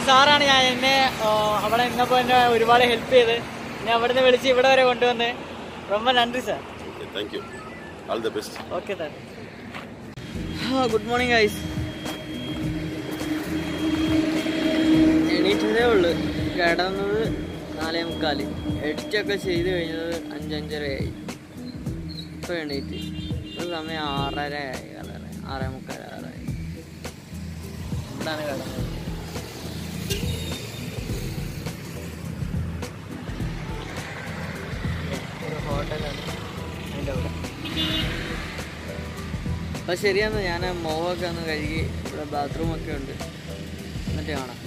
സാറാണ് ഞാൻ എന്നെ ആ, അവിടെ നിന്നപ്പോൾ എന്നെ ഒരുപാട് ഹെൽപ്പ് ചെയ്ത് എന്നെ അവിടെ നിന്ന് വിളിച്ച് ഇവിടെ വരെ കൊണ്ടുവന്ന് ரொம்ப നന്ദി sir Okay, thank you. All the best. Okay sir good morning guys എണീറ്റതേ ഉള്ളു കിടന്നത് നാലേ മുക്കാല് എഡിറ്റൊക്കെ ചെയ്ത് കഴിഞ്ഞത് അഞ്ചഞ്ചരയായി ഇപ്പോൾ എണീറ്റ് ഇപ്പോൾ സമയം ആറര ആയി വളരെ ആറേ മുക്കാൽ ആറായി ഇതാണ് കിടന്നത് ഒരു ഹോട്ടലാണ് അതിൻ്റെ അവിടെ അപ്പോൾ ശരിയെന്ന് ഞാൻ മുഖമൊക്കെ ഒന്ന് കഴുകി ഇവിടെ ബാത്റൂമൊക്കെ ഉണ്ട് എന്നിട്ട് കാണാം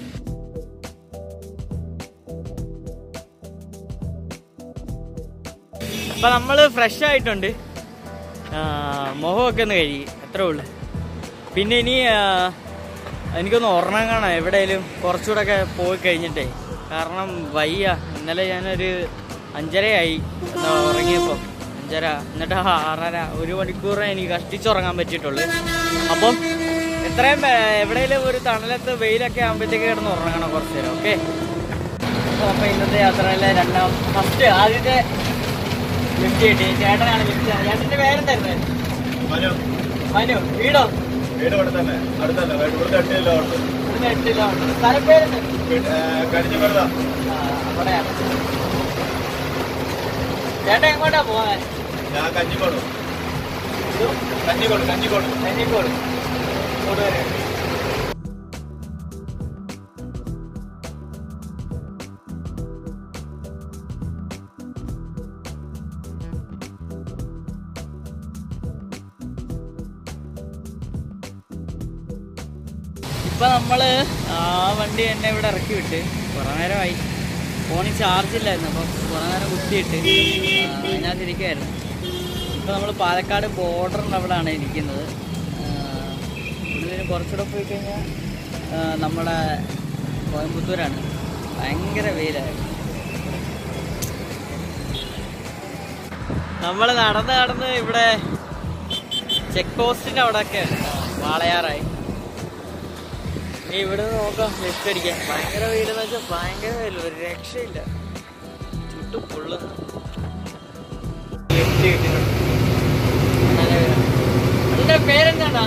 അപ്പം നമ്മൾ ഫ്രഷ് ആയിട്ടുണ്ട് ആ, മുഖമൊക്കെ ഒന്ന് കഴുകി അത്രേ ഉള്ളു പിന്നെ ഇനി ആ, എനിക്കൊന്ന് ഉറങ്ങണം എവിടെയെങ്കിലും കുറച്ചുകൂടെ ഒക്കെ പോയി കഴിഞ്ഞിട്ടേ കാരണം വയ്യ ഇന്നലെ ഞാനൊരു അഞ്ചരയായി എന്താ ഉറങ്ങിയപ്പോൾ അഞ്ചര എന്നിട്ട് ആറര ഒരു മണിക്കൂറേ എനിക്ക് കഷ്ടിച്ചുറങ്ങാൻ പറ്റിയിട്ടുള്ളൂ അപ്പം എത്രയും പേ- എവിടെയെങ്കിലും ഒരു തണലത്ത് വെയിലൊക്കെ ആകുമ്പോഴത്തേക്ക് കിടന്ന് ഉറങ്ങണം കുറച്ച് നേരം ഓക്കെ അപ്പോൾ ഇന്നത്തെ യാത്രയിലെ രണ്ടാം ഫസ്റ്റ് ആദ്യത്തെ ലിഫ്റ്റ് കിട്ടി ചേട്ടനാണ് ലിഫ്റ്റ് ചേട്ടൻ്റെ പേരെന്തായിരുന്നു മനു വീടോ വീട് ഇവിടെ തന്നെ അടുത്തല്ല ഇവിടുത്തെ എട്ട് കിലോമീറ്റർ ഇവിടുന്ന് എട്ട് കിലോമീറ്റർ സ്ഥലപ്പേരെന്താ കഴിഞ്ഞ വെറുതെ ആ, അവിടെയാണ് ചേട്ടൻ എങ്ങോട്ടാ പോകാൻ ഞാൻ കഞ്ഞിക്കോട് കഞ്ഞിക്കോട് കഞ്ഞിക്കോട് കഞ്ഞിക്കോട് ഇങ്ങോട്ട് വരെ ഇപ്പൊ നമ്മള് ആ വണ്ടി എന്നെ ഇവിടെ ഇറക്കി വിട്ട് കുറെ നേരമായി ഫോണിൽ ചാർജ് ഇല്ലായിരുന്നു അപ്പം കുറെ നേരം കുത്തിയിട്ട് ആ, അതിനകത്ത് ഇരിക്കുമായിരുന്നു ഇപ്പൊ നമ്മൾ പാലക്കാട് ബോർഡറിൻ്റെ അവിടെയാണ് ഇരിക്കുന്നത് ഇവിടുന്ന് കുറച്ചുകൂടെ പോയി കഴിഞ്ഞാൽ നമ്മുടെ കോയമ്പത്തൂരാണ് ഭയങ്കര വെയിലായിരുന്നു നമ്മൾ നടന്ന് നടന്ന് ഇവിടെ ചെക്ക് പോസ്റ്റിൻ്റെ അവിടെയൊക്കെ വാളയാറായി ഇനി ഇവിടെ നിന്ന് നോക്കാം ലിഫ്റ്റ് അടിക്കാൻ ഭയങ്കര വെയിലെന്ന് വെച്ചാൽ ഭയങ്കര വെയിൽ ഒരു രക്ഷയില്ല ചുട്ടു പൊള്ളുന്നു ലിഫ്റ്റ് കിട്ടിയിട്ടുണ്ട് നല്ല വെയിലാണ്. അതിന്റെ പേരെന്താണ്ടാ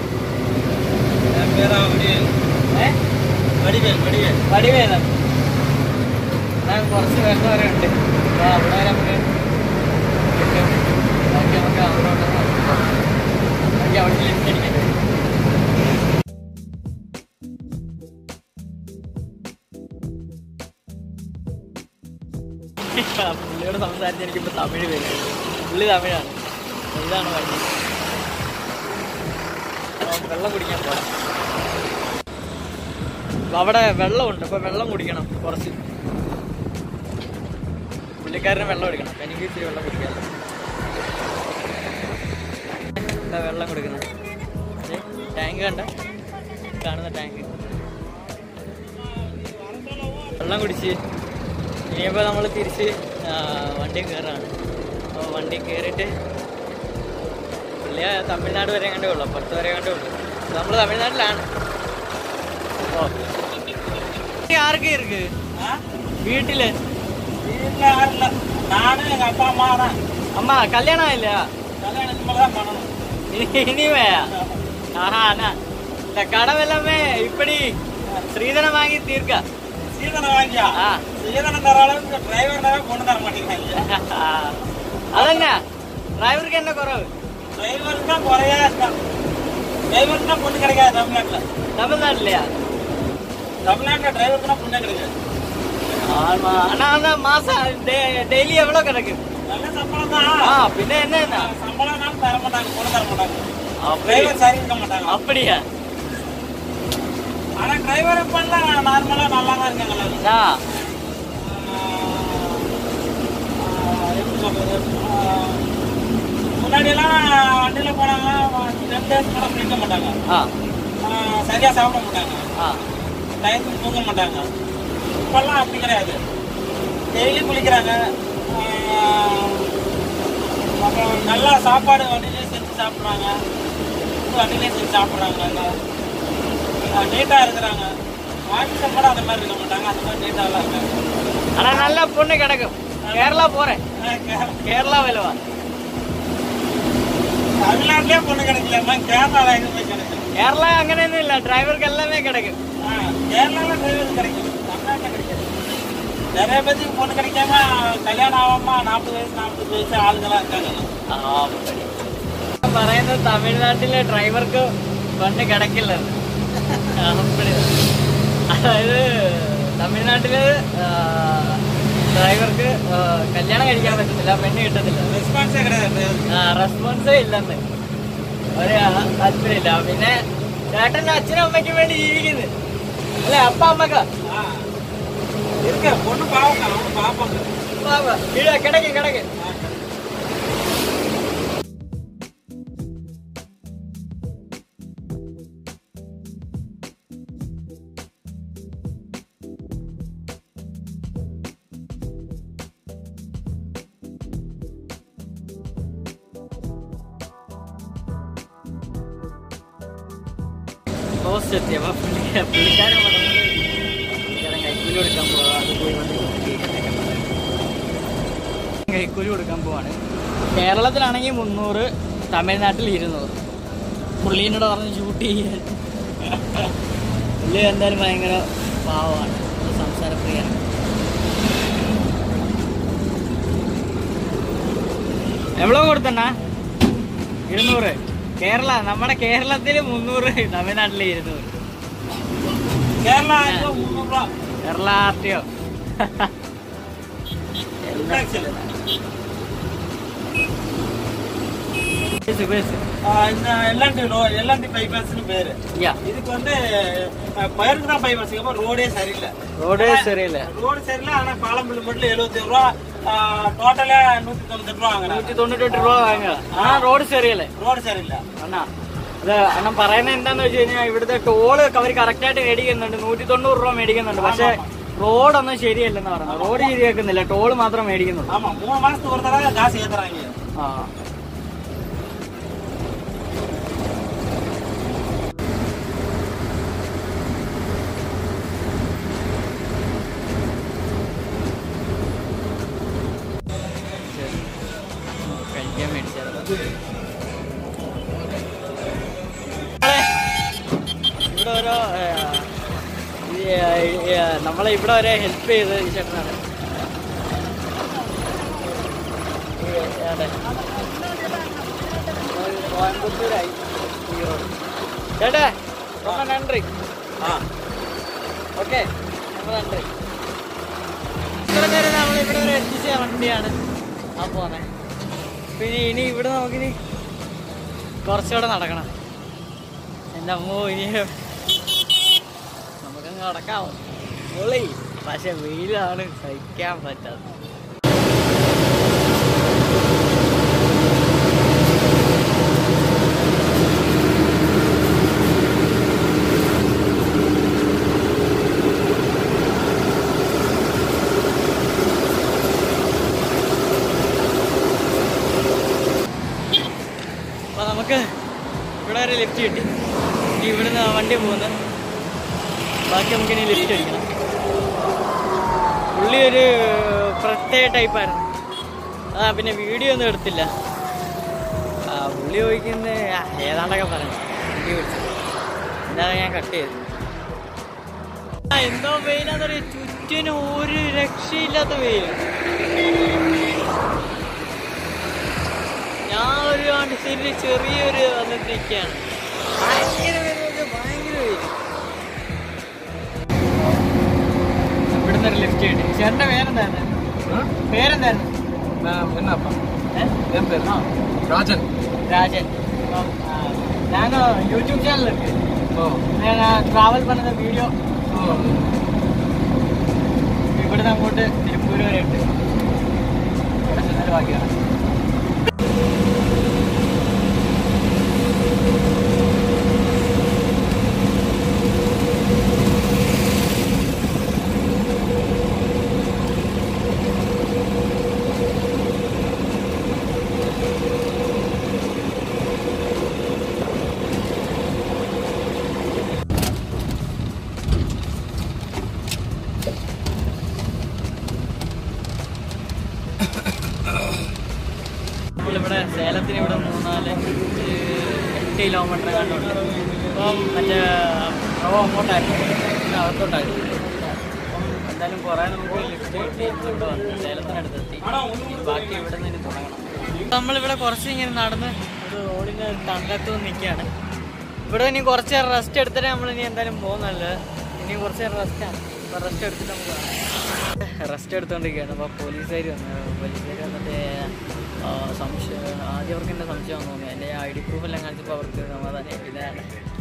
ഏ വടിവേൽ വടിവേൽ വടിവേല ഞാൻ കുറച്ച് വെള്ളം വരെ ഉണ്ട് അപ്പോൾ അവിടെ വരെ നമുക്ക് കിട്ടും ബാക്കി നമുക്ക് അവരോട് ബാക്കി അവിടെ ലിഫ്റ്റ് അടിക്കാൻ പുള്ളിയോട് സംസാരിച്ചിരിക്കുമ്പോൾ തമിഴ് വരും പുള്ളി തമിഴാണ് ഇതാണ് വണ്ടി അപ്പം വെള്ളം കുടിക്കാൻ പോകാം അപ്പൊ അവിടെ വെള്ളമുണ്ട് അപ്പൊ വെള്ളം കുടിക്കണം കുറച്ച് പുള്ളിക്കാരന് വെള്ളം എടുക്കണം അപ്പൊ എനിക്ക് ഇച്ചിരി വെള്ളം കുടിക്കാമല്ലോ എന്താ വെള്ളം കൊടുക്കുന്നത് ടാങ്ക് കണ്ട കാണുന്ന ടാങ്ക് വെള്ളം കുടിച്ച് ഇനിയിപ്പോൾ നമ്മൾ തിരിച്ച് ആ, വണ്ടി കയറാണ് അപ്പോൾ വണ്ടി കയറിയിട്ട് പുള്ളിയ തമിഴ്നാട് വരെ കണ്ടേ ഉള്ളൂ അപ്പുറത്ത് വരെ കണ്ടേ ഉള്ളൂ നമ്മൾ തമിഴ്നാട്ടിലാണ് ഓ யாருக்கு இருக்கு வீட்டுல வீட்டில் யாரும் இல்லை நானும் எங்கள் அப்பா அம்மா தான் அம்மா கல்யாணம் இல்லையா கல்யாணத்துக்கு மேலே தான் பண்ணணும் இனி- இனிமேயா ஆஹா அண்ணா இந்த கடை எல்லாமே இப்படி ஸ்ரீதனம் வாங்கி தீர்க்கா சீதனம் வாங்கியா ஆ சீதனம் தர அளவுக்கு டிரைவர்னாவே கொண்டு தர மாட்டேங்கிறாங்க അതന്നെ ഡ്രൈവർക്ക് என்ன കുറവ് டிரைவருக்கு தான் குறையா இருக்கான் டிரைவருக்கு தான் பொண்ணு கிடைக்காது தமிழ்நாட்டில் തമിഴ്നാട്ടിലെയാ தமிழ்நாட்டில் டிரைவருக்கு தான் பொண்ணே கிடைக்காது ஆமா ஆனா அந்த மாசம் டெய்லி எவ்வளவு கிடக்கு நல்ல சம்பளம் தான் ஆ பின்ன என்ன சம்பளம்னாலும் தர மாட்டாங்க பொண்ணு தர மாட்டாங்க அப்படி டிரைவர் சரி இருக்க மாட்டாங்க அப்படியா ஆனால் டிரைவர் இப்பெல்லாம் நார்மலாக நல்லா தான் இருக்காங்க எல்லாரும். ஆ ஆஹ் எப்படி சொல்றது? ஆஹ் முன்னாடியெல்லாம் வண்டியில் போனாங்கன்னா ரெண்டு டேஸ் கூட குளிக்க மாட்டாங்க ஆ ஆஹ் சரியா சாப்பிட மாட்டாங்க ஆ டயத்துக்கு தூங்க மாட்டாங்க இப்பெல்லாம் அப்படி கிடையாது டெய்லி குளிக்கிறாங்க ஆஹ் அப்புறம் நல்லா சாப்பாடு வண்டியிலே செஞ்சு சாப்பிட்றாங்க வண்டியிலே செஞ்சு சாப்பிட்றாங்க நீட்டாக இருக்கிறாங்க ஆஃபீஸர் கூட அந்த மாதிரி இருக்க மாட்டாங்க அந்த மாதிரி நீட்டாலாம் இருக்காங்க ஆனா நல்ல பொண்ணு கிடைக்கும் கேரளா போறேன் ஆ, கே- கேரளா விலவா தமிழ்நாட்டிலே பொண்ணு கிடைக்கலமா கேரளால எங்க போய் கிடைக்கும் കേരള അങ്ങനെയൊന്നും ഇല്ല ഡ്രൈവർക്ക് എല്ലാമേ കിടക്കും ஆ, கேரளால டிரைவர் கிடைக்கும் தமிழ்நாட்டில் கிடைக்காது நிறைய பேருக்கு பொண்ணு கிடைக்காம கல்யாணம் ஆகாம நாற்பது வயசு நாற்பது வயசு ஆளுங்கெல்லாம் இருக்காங்க പറയുന്നത് തമിഴ്നാട്ടിലെ ഡ്രൈവർക്ക് പെണ്ണ് കിടക്കില്ലെന്ന് അപ്പടി. അതായത് തമിഴ്നാട്ടില് ആ, ഡ്രൈവർക്ക് ആ, കല്യാണം കഴിക്കാൻ പറ്റത്തില്ല പെണ്ണ് കിട്ടത്തില്ല ரெஸ்பான்ஸே கிடையாது റെസ്പോൺസേ ഇല്ലെന്ന് ഒരു ആ, താല്പര്യമില്ല പിന്നെ ചേട്ടന്റെ അച്ഛനും അമ്മയ്ക്കും വേണ്ടി ജീവിക്കുന്നു അല്ലെ അപ്പ അമ്മക്ക ஆ. இருக்கு பொண்ணு பாவங்க அவங்க பாப்பாங்க കിടക്ക് കിടക്ക് പോസ്റ്റ് എത്തിയപ്പോ പുള്ളിക്കാരൻ പുള്ളിക്കാരൻ പറഞ്ഞത് പുള്ളിക്കാരൻ കൈക്കൂലി കൊടുക്കാൻ പോവാ അത് പോയി വന്ന് കേൾക്കുന്നൊക്കെ കൈക്കൂലി കൊടുക്കാൻ പോവാണ് കേരളത്തിലാണെങ്കിൽ മുന്നൂറ് തമിഴ്നാട്ടിൽ ഇരുന്നൂറ് പുള്ളീനോട് പറഞ്ഞ് ഷൂട്ട് ചെയ്യാൻ പുള്ളി എന്തായാലും ഭയങ്കര പാവമാണ് സംസാരപ്രിയാണ് എവ്വളോ കൊടുത്തണ്ണ ഇരുന്നൂറ് കേരള നമ്മുടെ കേരളത്തില് മുന്നൂറ് തമിഴ്നാട്ടില് ഇരുന്നൂറ് கேரளா இப்போ முந்நூறுரூவா കേരള ആർ ടി ഒ இந்த எல்என்டி ரோ எல்என்டி பைபாஸ்னு பேரு இதுக்கு வந்து அஹ், பயிருக்கு தான் பைபாஸ் அப்புறம் ரோடே சரியில்லை റോഡ് ശരിയല്ല ரோடு சரியில்லை ஆனா பாலம் பில்லு மட்டும் எழுபத்தி ரூபா டோட்டலா நூத்தி தொண்ணூத்தி ரூபா வாங்குறாங்க നൂറ്റി തൊണ്ണൂറ്റെട്ട് രൂപ വാങ്ങുക ആ റോഡ് ശരിയല്ലേ ரோடு சரியில்லை അണ്ണാ ഇത് അണ്ണൻ പറയുന്നത് എന്താന്ന് വെച്ച് കഴിഞ്ഞാൽ ഇവിടുത്തെ ടോള് അവർ കറക്റ്റ് ആയിട്ട് മേടിക്കുന്നുണ്ട് നൂറ്റി തൊണ്ണൂറ് രൂപ മേടിക്കുന്നുണ്ട് പക്ഷെ റോഡൊന്നും ശരിയല്ലെന്ന് പറയുന്നത് റോഡ് ശരിയാക്കുന്നില്ല ടോള് മാത്രം മേടിക്കുന്നുള്ളൂ ஆமா மூணு மாசத்துக்கு ஒரு தடவை காசு ஏத்துறாங்க ആ ശരി. കഴിക്കാൻ മേടിച്ചാലോ ഇവിടെ ഓരോ ഏ, ഈ, ഏ, ഈ, ഏ, നമ്മളെ ഇവിടെ വരെ ഹെൽപ്പ് ചെയ്ത് ഈ ചേട്ടനാണ് ഈ, ഏടെ. ഒരു കോയമ്പത്തൂരായി ഈറോഡ് ചേട്ടേ ரொம்ப நன்றி ഓക്കെ ரொம்ப നന്ദി ഇത്ര നേരം നമ്മൾ ഇവിടെ വരെ എത്തിച്ച വണ്ടിയാണ് ആ പോന്നെ പിന്നെ ഇനി ഇവിടെ നമുക്കിനി കുറച്ചുകൂടെ നടക്കണം എൻ്റെ അമ്മോ ഇനി നമുക്കങ്ങ് നടക്കാം പൊളി പക്ഷെ വെയിലാണ് സഹിക്കാൻ പറ്റാത്തത് അപ്പൊ നമുക്ക് ഇവിടെ വരെ ലിഫ്റ്റ് കിട്ടി ഇനി ഇവിടുന്ന് ആ വണ്ടി പോകുന്നത് ബാക്കി നമുക്ക് ഇനി ലിഫ്റ്റ് അടിക്കണം പുള്ളി ഒരു പ്രത്യേക ടൈപ്പായിരുന്നു ആ പിന്നെ വീഡിയോ ഒന്നും എടുത്തില്ല ആ പുള്ളി ചോദിക്കുന്ന ആ, ഏതാണ്ടൊക്കെ പറഞ്ഞു വണ്ടി വിളിച്ചു എന്താ ഞാൻ കട്ട് ചെയ്തു ആ എന്തോ വെയിലാന്ന് പറയാ ചുറ്റിനും ഒരു രക്ഷയില്ലാത്ത വെയിൽ ഞാൻ ഒരു ആണ്ടിൽ ചെറിയൊരു വന്നിട്ടിരിക്കുകയാണ് ഭയങ്കര വെയില് ഭയങ്കര വെയില് ഇവിടുന്ന് ഒരു ലിഫ്റ്റ് കിട്ടി ചേട്ടന്റെ പേരെന്തായിരുന്നു പേരെന്തായിരുന്നു என்னப்பா ഏ? என் பேர் ആ, ராஜன் രാജൻ അപ്പം, ആ, ഞാൻ യൂട്യൂബ് ചാനൽ இருக்கு ஓ ഞാൻ ട്രാവൽ പണിത വീഡിയോ ஓ ഇവിടുന്ന് അങ്ങോട്ട് തിരുപ്പൂർ വരെ ഉണ്ട് ഇവിടെ ചെന്നാൽ ബാക്കിയാണ് സേലത്തിന് ഇവിടെ മൂന്നാല് അഞ്ച് എട്ട് കിലോമീറ്റർ കണ്ടുണ്ട് അപ്പം മറ്റേ റവ അങ്ങോട്ടായിരുന്നു പിന്നെ അകത്തോട്ടായിരുന്നു അപ്പം എന്തായാലും കുറേ നമുക്ക് ലിഫ്റ്റ് കിട്ടി ഇവിടെ വന്ന് സേലത്തിനടുത്തെത്തി ഇനി ബാക്കി ഇവിടെ നിന്ന് ഇനി തുടങ്ങണം നമ്മളിവിടെ കുറച്ച് ഇങ്ങനെ നടന്ന് ഒരു റോഡിൻ്റെ തങ്കത്ത് നിൽക്കുകയാണ് ഇവിടെ ഇനി കുറച്ച് നേരം റെസ്റ്റ് എടുത്തിട്ട് നമ്മൾ ഇനി എന്തായാലും പോകുന്നല്ല ഇനി കുറച്ച് നേരം റെസ്റ്റാണ് അപ്പോൾ റെസ്റ്റ് എടുത്തിട്ട് നമുക്ക് കാണാം റെസ്റ്റ് എടുത്തുകൊണ്ടിരിക്കുകയാണ് അപ്പോൾ പോലീസുകാർ വന്നു പോലീസുകാർ വന്നിട്ട് ആ, സംശയം ആദ്യം അവർക്ക് എൻ്റെ സംശയം തോന്നി എൻ്റെ ഐ ഡി പ്രൂഫ് എല്ലാം കാണിച്ചപ്പോൾ അവർക്ക് സമാധാനം ഇതാണ്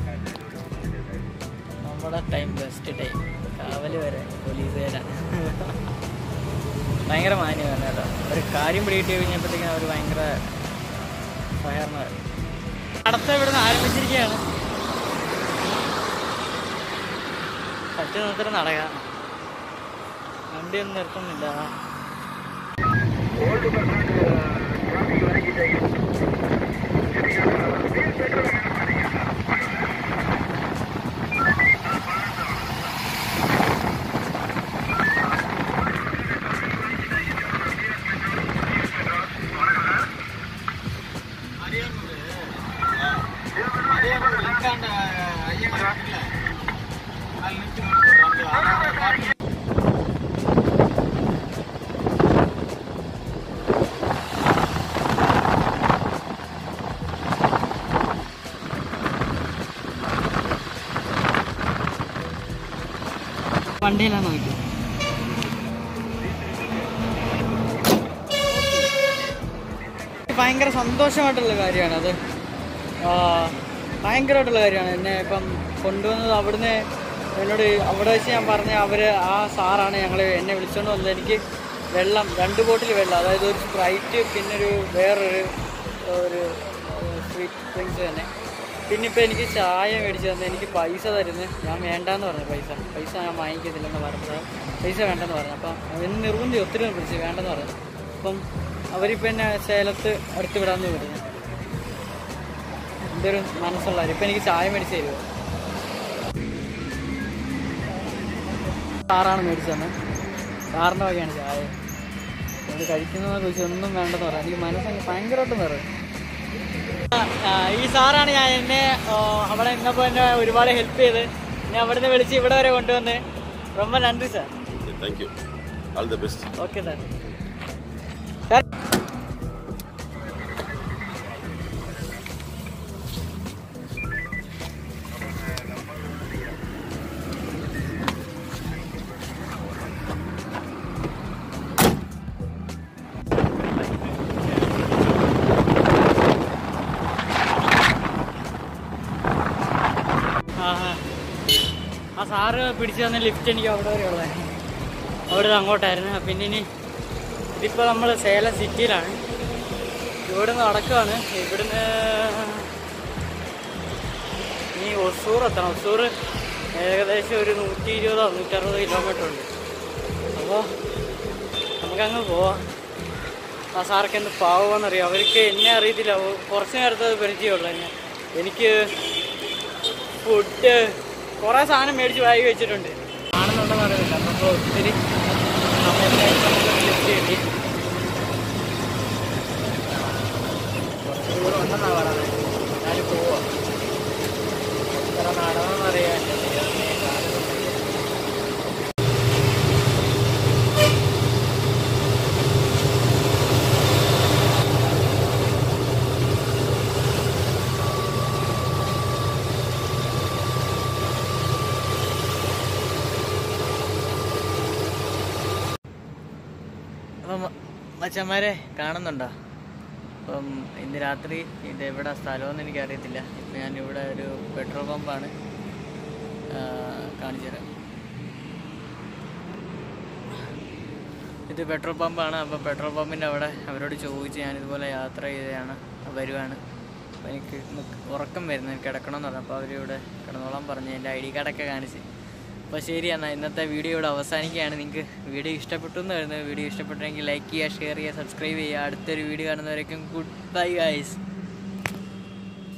നമ്മുടെ ടൈം ബെസ്റ്റ് ടൈം കാവല് വരെ പോലീസുകാരാണ് ഭയങ്കര മാന്യമാണ് കേട്ടോ ഒരു കാര്യം പിടികിട്ടി കഴിഞ്ഞപ്പോഴത്തേക്കും അവർ ഭയങ്കര സഹകരണമായിരുന്നു അടുത്ത ഇവിടുന്ന് ആരംഭിച്ചിരിക്കുകയാണ് പറ്റി നിർത്തിട്ട് നടക്കാം വണ്ടിയൊന്നും നിർത്തുന്നില്ല വണ്ടിയിലാണ് നോക്കി ഭയങ്കര സന്തോഷമായിട്ടുള്ള കാര്യമാണ് അത് ആ, ഭയങ്കരമായിട്ടുള്ള കാര്യമാണ് എന്നെ ഇപ്പം കൊണ്ടുവന്നത് അവിടുന്ന് എന്നോട് അവിടെ വെച്ച് ഞാൻ പറഞ്ഞ അവർ ആ സാറാണ് ഞങ്ങൾ എന്നെ വിളിച്ചുകൊണ്ട് വന്നത് എനിക്ക് വെള്ളം രണ്ട് ബോട്ടിൽ വെള്ളം അതായത് ഒരു സ്പ്രൈറ്റ് പിന്നെ ഒരു വേറൊരു ഒരു സ്വീറ്റ് ഡ്രിങ്ക്സ് തന്നെ പിന്നെ ഇപ്പം എനിക്ക് ചായ മേടിച്ച് തന്നെ എനിക്ക് പൈസ തരുന്നു ഞാൻ വേണ്ടാന്ന് പറഞ്ഞു പൈസ പൈസ ഞാൻ വാങ്ങിക്കത്തില്ലെന്ന് പറഞ്ഞത് പൈസ വേണ്ടെന്ന് പറഞ്ഞു അപ്പം എന്ന് നിർബന്ധി ഒത്തിരി പിടിച്ച് വേണ്ടെന്ന് പറഞ്ഞു അപ്പം അവരിപ്പോൾ എന്നെ സേലത്ത് അടുത്ത് വിടാമെന്ന് പറഞ്ഞു എന്തൊരു മനസ്സുള്ളവർ ഇപ്പം എനിക്ക് ചായ മേടിച്ച് തരുമോ സാറാണ് മേടിച്ചു തന്നെ സാറിൻ്റെ വകയാണ് ചായ അത് കഴിക്കുന്നതെന്ന് ചോദിച്ചാൽ ഒന്നും വേണ്ടെന്ന് പറയാം എനിക്ക് മനസ്സങ്ങ് ഭയങ്കരമായിട്ട് നിറയും ഈ സാറാണ് ഞാൻ എന്നെ ആ, അവിടെ നിന്നപ്പോൾ എന്നെ ഒരുപാട് ഹെൽപ്പ് ചെയ്ത് എന്നെ അവിടെ നിന്ന് വിളിച്ച് ഇവിടെ വരെ കൊണ്ടുവന്ന് ரொம்ப നന്ദി sir Thank you. All the best. Okay sir sir ആഹാ. ആ സാറ് പിടിച്ചു തന്ന ലിഫ്റ്റ് എനിക്ക് അവിടെ വരെ ഉള്ളതായിരുന്നു അവിടെ നിന്ന് അങ്ങോട്ടായിരുന്നു പിന്നെ ഇനി ഇതിപ്പോൾ നമ്മൾ സേലം സിറ്റിയിലാണ് ഇവിടുന്ന് നടക്കുവാണ് ഇവിടുന്ന് ഇനി ഒസൂർ എത്തണം ഒസൂർ ഏകദേശം ഒരു നൂറ്റി ഇരുപതോ നൂറ്ററുപത് കിലോമീറ്റർ ഉണ്ട് അപ്പോൾ നമുക്കങ്ങ് പോവാം ആ സാർക്ക് എന്ത് പാവമെന്നറിയാം അവർക്ക് എന്നെ അറിയത്തില്ല ഓ- കുറച്ച് നേരത്തെ അത് പരിചയമുള്ളൂ എന്നെ എനിക്ക് ഫുഡ് കുറേ സാധനം മേടിച്ച് വാങ്ങി വെച്ചിട്ടുണ്ട് ആണെന്നുണ്ടെന്ന് അറിയില്ല അപ്പോൾ ഒത്തിരി സമയത്തായി നമുക്ക് ലിഫ്റ്റ് കിട്ടി കുറച്ച് ദൂരം ഉണ്ടെന്നാണ് പറയുന്നത് എന്നാലും പോവാ എത്ര നടന്നെന്ന് അറിയാൻ അപ്പം മച്ചന്മാരെ കാണുന്നുണ്ടോ അപ്പം ഇന്ന് രാത്രി ഇത് എവിടെ സ്ഥലമെന്ന് എനിക്കറിയത്തില്ല ഇപ്പം ഞാൻ ഇവിടെ ഒരു പെട്രോൾ പമ്പാണ് കാണിച്ചു തരാം ഇത് പെട്രോൾ പമ്പാണ് അപ്പോൾ പെട്രോൾ പമ്പിൻ്റെ അവിടെ അവരോട് ചോദിച്ച് ഞാൻ ഇതുപോലെ യാത്ര ചെയ്തതാണ് വരുവാണ് അപ്പോൾ എനിക്ക് ഇന്ന് ഉറക്കം വരുന്നു എനിക്ക് കിടക്കണമെന്ന് പറഞ്ഞു അപ്പോൾ അവരിവിടെ കിടന്നോളാൻ പറഞ്ഞ് എൻ്റെ ഐ ഡി കാർഡൊക്കെ കാണിച്ച് അപ്പോൾ ശരി എന്നാൽ ഇന്നത്തെ വീഡിയോ ഇവിടെ അവസാനിക്കുകയാണ് നിങ്ങൾക്ക് വീഡിയോ ഇഷ്ടപ്പെട്ടു എന്ന് വരുന്നത് വീഡിയോ ഇഷ്ടപ്പെട്ടെങ്കിൽ ലൈക്ക് ചെയ്യുക ഷെയർ ചെയ്യുക സബ്സ്ക്രൈബ് ചെയ്യുക അടുത്തൊരു വീഡിയോ കാണുന്നവരേക്കും ഗുഡ് ബൈ ഗൈസ്